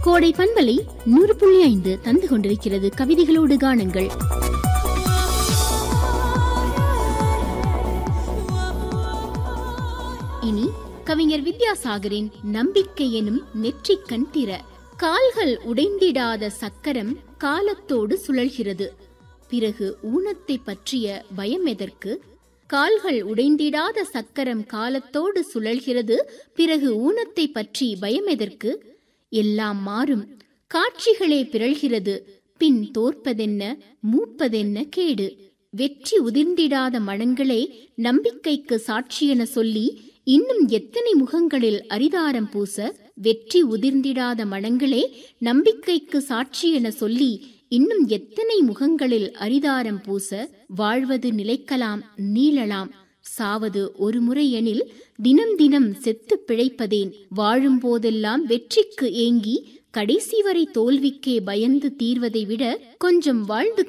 கோடை பண்பலை நூறு புள்ளி ஐந்து தந்து கொண்டிருக்கிறது கவிதைகளோடு காணுங்கள் இனி கவிஞர் வித்யாசாகரின் நம்பிக்கை எனும் நெற்றிக் கண் திற கால்கள் உடைந்திடாத சக்கரம் காலத்தோடு சுழல்கிறது பிறகு ஊனத்தை பற்றிய பயம் எதற்கு கால்கள் உடைந்திடாத சக்கரம் காலத்தோடு சுழல்கிறது பிறகு ஊனத்தை பற்றி பயம் எதற்கு எல்லாம் மாறும் காட்சிகளே பிறழ்கிறது பின் தோற்பதென்ன மூப்பதென்ன கேடு வெற்றி உதிர்ந்திடாத மனங்களே நம்பிக்கைக்கு சாட்சியென சொல்லி இன்னும் எத்தனை முகங்களில் அரிதாரம் பூச வெற்றி உதிர்ந்திடாத மனங்களே நம்பிக்கைக்கு சாட்சி என சொல்லி இன்னும் எத்தனை முகங்களில் அரிதாரம் பூச வாழ்வது நிலைக்கலாம் நீளலாம் சாவது ஒரு முறை எனில் தினம் தினம் செத்து பிழைப்பதேன் வாழும் போதெல்லாம் வெற்றிக்கு ஏங்கி கடைசி வரை தோல்விக்கே பயந்து தீர்வதை விட கொஞ்சம் வாழ்ந்து